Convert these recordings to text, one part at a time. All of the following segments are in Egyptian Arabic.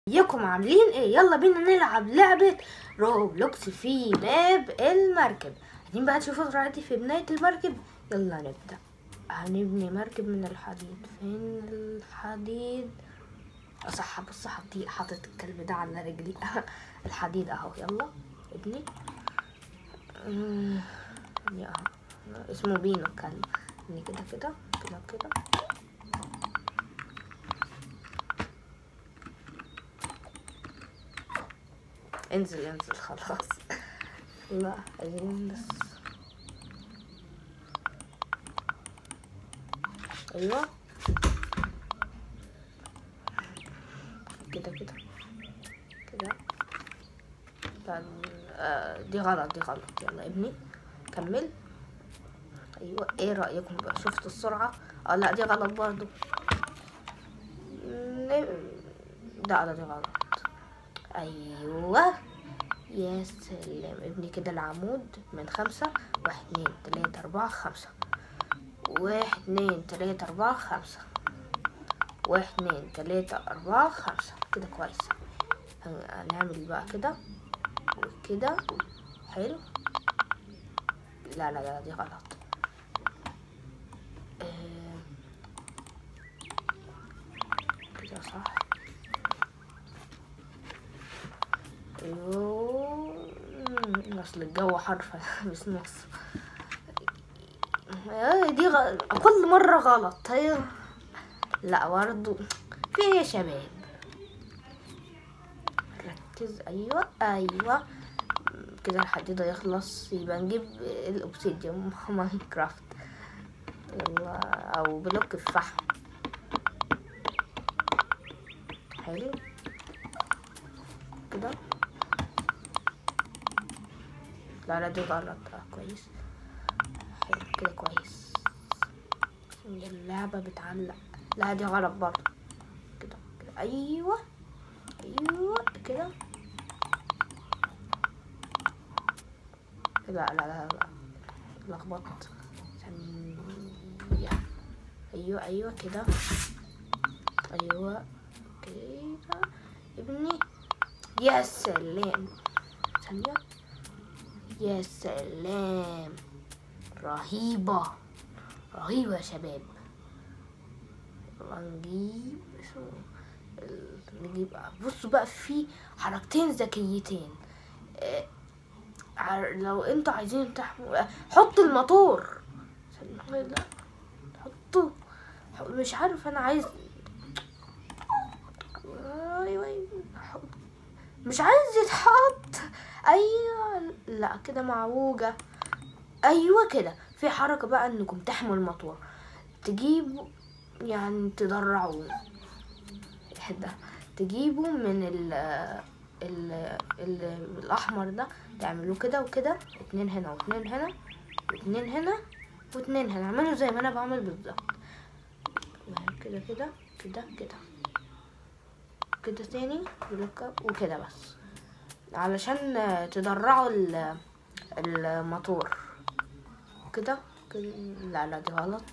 ازيكم عاملين ايه يلا بينا نلعب لعبة روبلوكس في ماب المركب عايزين بقى تشوفوا سرعتي في بناية المركب يلا نبدأ هنبني مركب من الحديد فين الحديد اه صح بص حطي حاطط الكلب ده على رجلي الحديد اهو يلا ابني أمم، ابني اهو اسمه بينو الكلب ابني كده كده كده كده انزل انزل خلاص لا عايزين بس ايوه كده كده كده بعد آه دي غلط دي غلط يلا ابني كمل ايوه ايه رايكم بقى شفتوا السرعه اه لا دي غلط برضو ن- لا لا دي غلط ايوه يا سلام ابني كده العمود من خمسة واحد اتنين تلاتة اربعة خمسة واحد اتنين تلاتة اربعة خمسة واحد اتنين تلاتة اربعة خمسة كده كويس هن- هنعمل بقى كده وكده حلو لا لا لا دي غلط آه، كده صح ايوه اصل الجو حر مش نص آه، دي غ... كل مرة غلط هي لا برضو في إيه يا شباب ركز ايوه ايوه كده الحديد يخلص يبقى نجيب الاوبسيديوم ماينكرافت يلا او بلوك الفحم حلو كده لا لا دي غلط اه كويس حلو كده كويس اللعبة بتعلق لا دي غلط برضه كده كده ايوه ايوه كده لا لا لا لا لخبطت ثانية ايوه ايوه كده ايوه كده ابني يا سلام ثانية يا سلام رهيبة رهيبة يا شباب يلا نجيب شو ال- نجيب بصوا بقى في حركتين ذكيتين آه، ع- لو انتوا عايزين تحموا آه، حط الموتور ثانية، لا حطه ح- مش عارف انا عايز ايوه أيوة، حط مش عايز يتحط ايوه لا كده معوجة ايوه كده في حركة بقى انكم تحموا الموتور تجيبوا يعني تدرعوه ده تجيبوا من ال ال ال الاحمر ده تعملوه كده وكده اتنين هنا واتنين هنا واتنين هنا واتنين هنا اعملوا زي ما انا بعمل بالظبط كده كده كده كده كده تاني ولوك وكده بس علشان آه، تدرعوا ال- الموتور كده كده لا لا دي غلط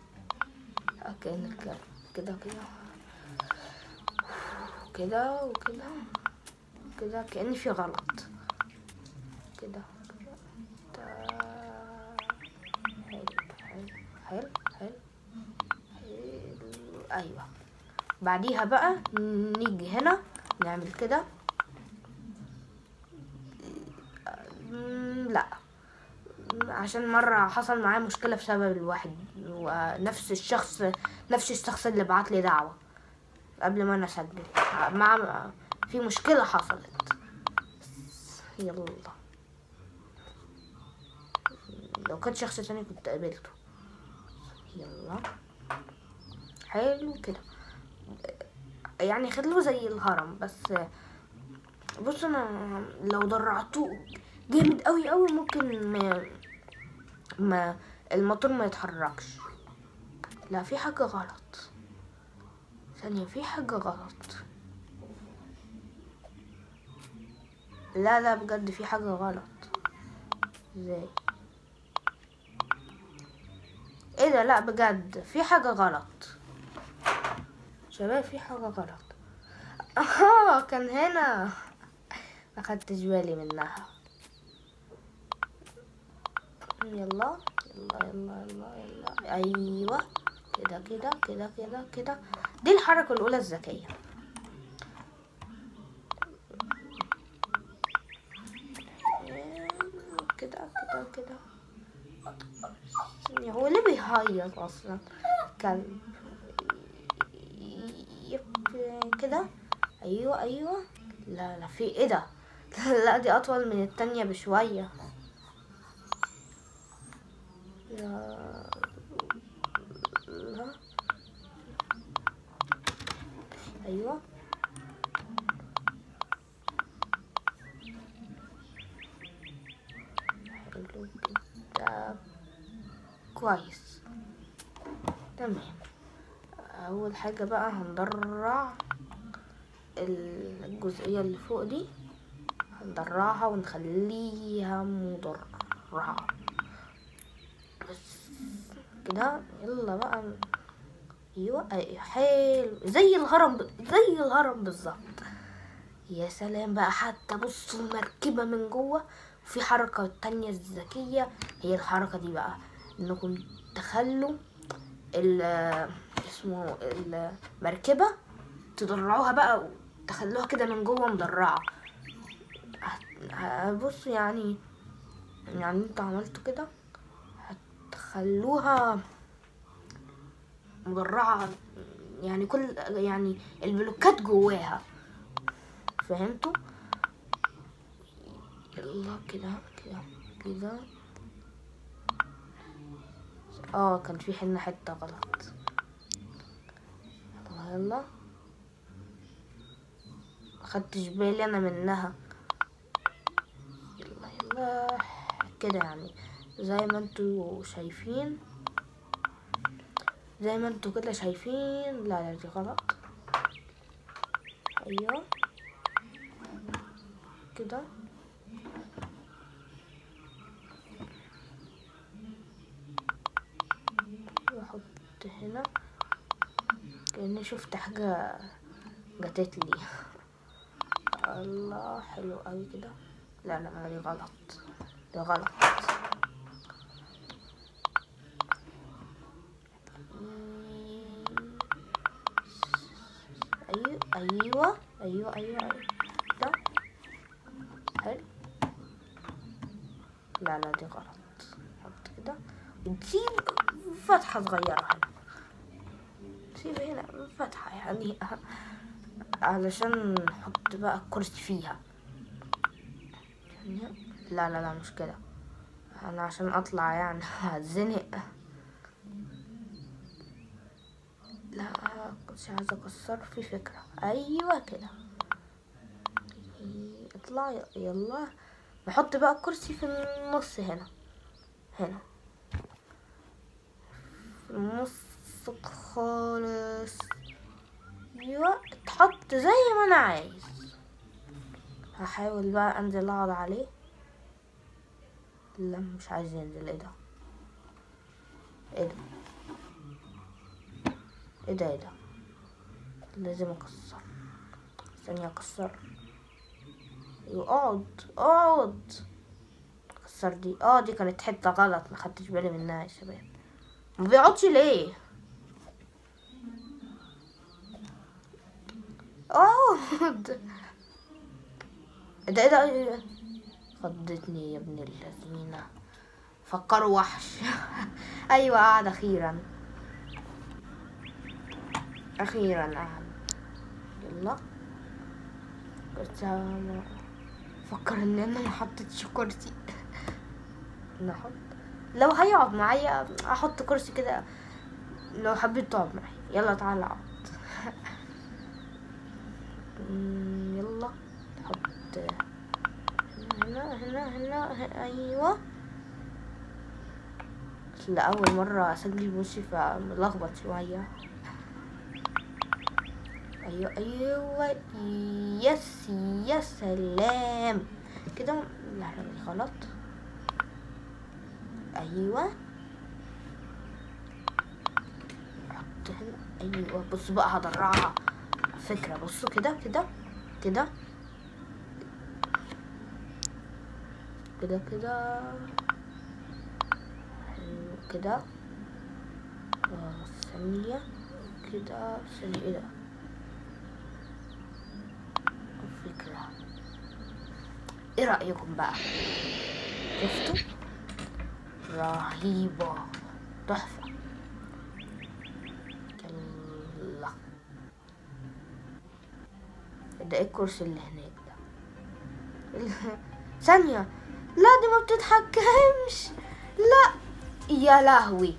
كأنك كده كده كده وكده كده كأن في غلط كده كده تا- حلو حلو حلو حلو حلو ايوه بعديها بقى نيجي هنا نعمل كده مم، لا عشان مرة حصل معايا مشكلة بسبب الواحد ونفس الشخص نفس الشخص اللي بعت لي دعوة قبل ما انا اسجل مع في مشكلة حصلت يلا لو كان شخص تاني كنت قابلته يلا حلو كده يعني خلوه زي الهرم بس بص انا لو درعتوه جامد قوي قوي ممكن ما, ما الموتور ما يتحركش لا في حاجة غلط ثانية في حاجة غلط لا لا بجد في حاجة غلط ازاي ايه ده لا بجد في حاجة غلط شباب في حاجة غلط اه كان هنا ما خدتش بالي منها يلا يلا يلا يلا يلا ايوه كده كده كده كده كده دي الحركة الأولى الذكية كده كده كده ثانية، هو ليه بيهيص أصلا كلب يب كده أيوة أيوة لا لا في ايه ده لا دي أطول من التانية بشوية يا لا أيوة حلو كده كويس تمام أول حاجة بقى هندرع الجزئية اللي فوق دي هندرعها ونخليها مدرعة بس كده يلا بقى ايوه أي- حلو زي الهرم ب- زي الهرم بالظبط يا سلام بقى حتى بصوا المركبة من جوه وفي حركة تانية الذكية هي الحركة دي بقى انكم تخلوا ال اسمه المركبة تدرعوها بقى وتخلوها كده من جوه مدرعة هت- ه- بص يعني يعني انتوا عملتوا كده هتخلوها مدرعة يعني كل يعني البلوكات جواها فهمتوا يلا كده كده كده اه كان في حنا حتة غلط يلا يلا مخدتش بالي انا منها يلا يلا كده يعني زي ما انتوا شايفين زي ما انتوا كده شايفين لا لا دي غلط ايوه كده واحط هنا كأني شفت حاجة جاتت لي الله حلو قوي كده لا لا ما دي غلط دي غلط ايوه ايوه ايوه ايوه ايوه ده حلو لا لا دي غلط حط كده وتسيب فتحة صغيرة هنا تسيب هنا فتحة يعني علشان نحط بقى الكرسي فيها لا لا لا مش كده انا عشان اطلع يعني هتزنق لا كنتش عايزة اكسر في فكرة ايوه كده اطلع يلا نحط بقى الكرسي في النص هنا هنا في النص خالص ايوه اتحط زي ما انا عايز هحاول بقى انزل اقعد عليه لا مش عايز ينزل ايه ده ايه ده ايه ده ايه ده لازم اكسر ثانية اكسر ايوه اقعد اقعد كسر دي اه دي كانت حتة غلط ما خدتش بالي منها يا شباب ما بيقعدش ليه اقعد ده ايه ده ايه ده خضتني يا ابن اللذينة فكروا وحش ايوه قعد اخيرا اخيرا قعد يلا بس أنا فكر ان انا ما حطيتش كرسي نحط لو هيقعد معايا احط كرسي كده لو حبيت تقعد معايا يلا تعالى اقعد أمم، يلا نحط هنا هنا هنا هنا ايوه لا اول مره اسجل بوشي فملخبط شويه ايوه ايوه يس يا سلام كده لا لا دي غلط ايوه حط هنا ايوه بص بقى هدرعها فكرة بصوا كده كده كده كده كده حلو كده آه، ثانية كده ثانية ايه ده فكرة ايه رأيكم بقى شفتوا رهيبة تحفة يلا ده ايه الكرسي اللي هناك ده ثانية لا دي ما بتتحكمش لا يا لهوي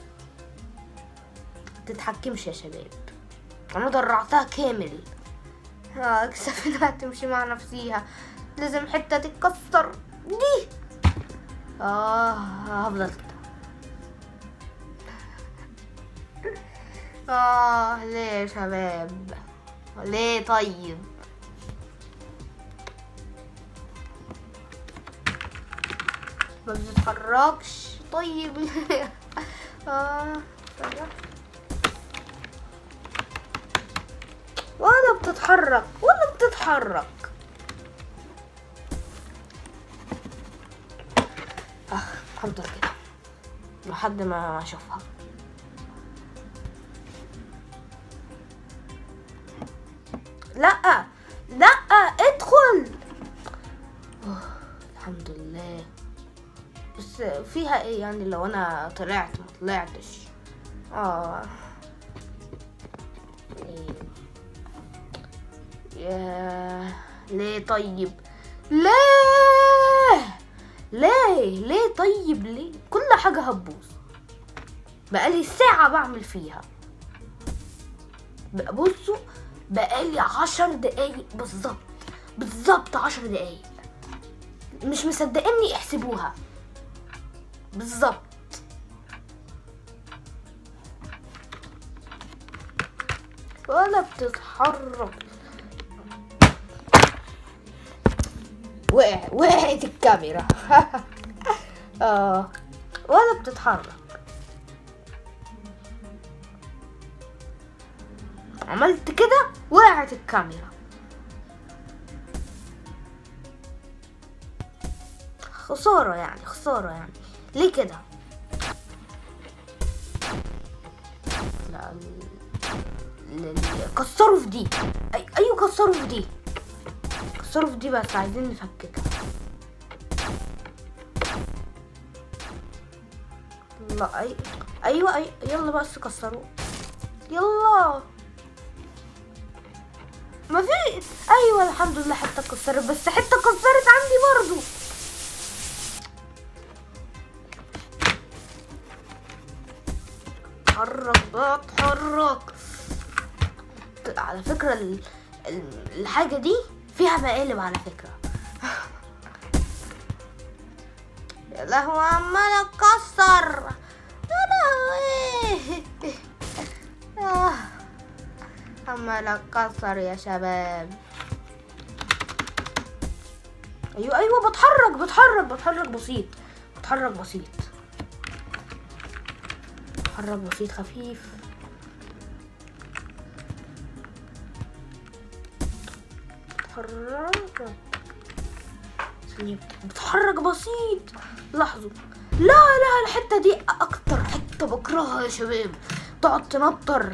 تتحكمش يا شباب انا درعتها كامل اه اكسف انها تمشي مع نفسيها لازم حتة تتكسر دي اه هفضل كده اه ليه يا شباب ليه طيب ما بتتحركش طيب ليه اه ثانية. ولا بتتحرك ولا بتتحرك اه هفضل كده لحد ما اشوفها لا لا ادخل أوه، الحمد لله بس فيها ايه يعني لو انا طلعت ما طلعتش اه إيه. يا ليه طيب ليه ليه ليه طيب ليه كل حاجة هتبوظ بقالي ساعة بعمل فيها بقى بصوا بقالي عشر دقايق بالظبط بالظبط عشر دقايق مش مصدقيني احسبوها بالظبط ولا بتتحرك وقع وقعت الكاميرا اه ولا بتتحرك عملت كده وقعت الكاميرا خسارة يعني خسارة يعني ليه كده لا ال- ال- كسروا في دي أي ايوه كسروا في دي كسروا في دي بس عايزين نفككها لا أي... ايوه أي... يلا بس كسروا يلا ما في ايوه الحمد لله حته اتكسرت بس حته اتكسرت عندي برضو اتحرك بقى اتحرك على فكرة ال- ال- الحاجة دي فيها مقالب على فكرة يا لهوي عمال اتكسر يا لهوي آه. عمال اتكسر يا شباب ايوه ايوه بتحرك بتحرك بتحرك بسيط بتحرك بسيط بتحرك بسيط خفيف بتحرك ثانية بتحرك بسيط لاحظوا لا لا الحتة دي أكتر حتة بكرهها يا شباب تقعد تنطر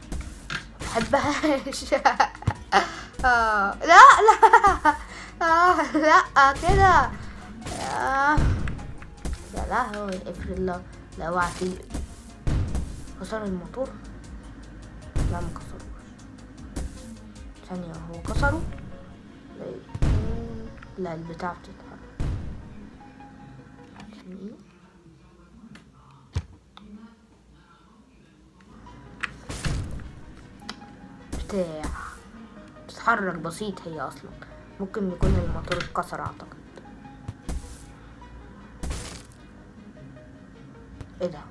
بحبهاش آه لا لا آه لا كده آه يا لهوي افرض لو لو وقعتي كسر الموتور لا ما كسروش ثانية هو كسره لا لا البتاع بتتحرك ثانية بتاع بتتحرك بسيط هي اصلا ممكن يكون الموتور اتكسر اعتقد ايه ده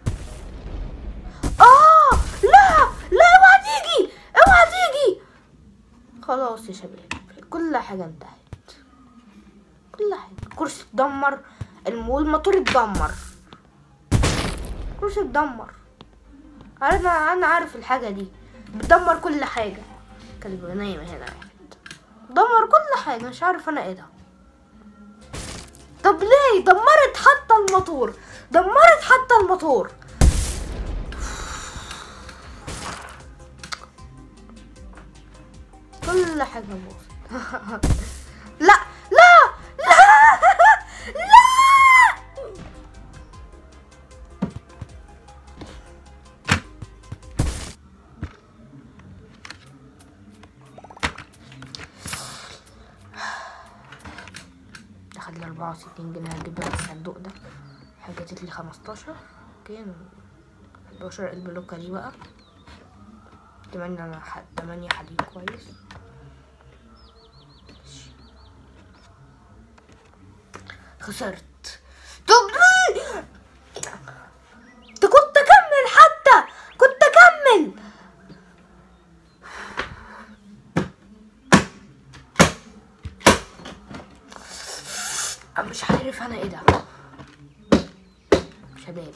اه لا لا اوعى تيجي اوعى تيجي خلاص يا شباب كل حاجة انتهت كل حاجة الكرسي اتدمر الم- والموتور اتدمر الكرسي اتدمر انا انا عارف الحاجة دي بتدمر كل حاجة كان بيبقى نايم هنا واحد دمر كل حاجة مش عارف انا ايه ده طب ليه دمرت حتى الموتور دمرت حتى الموتور كل حاجة باظت لا لا لا لا اخد لي 64 جنيه هجيب لك الصندوق ده حاجة جت لي 15 اوكي 11 البلوكة دي بقى تمانية انا ح... تمانية حديد كويس ماشي. خسرت طب ليه انت كنت اكمل حتى كنت اكمل أنا مش عارف انا ايه ده شباب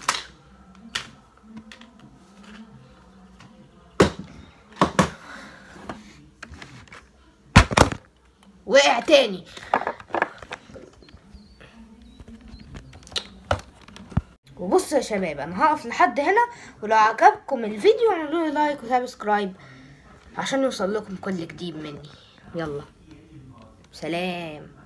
وقع تاني وبصوا يا شباب انا هقف لحد هنا ولو عجبكم الفيديو اعملوا لي لايك وسبسكرايب عشان يوصل لكم كل جديد مني يلا سلام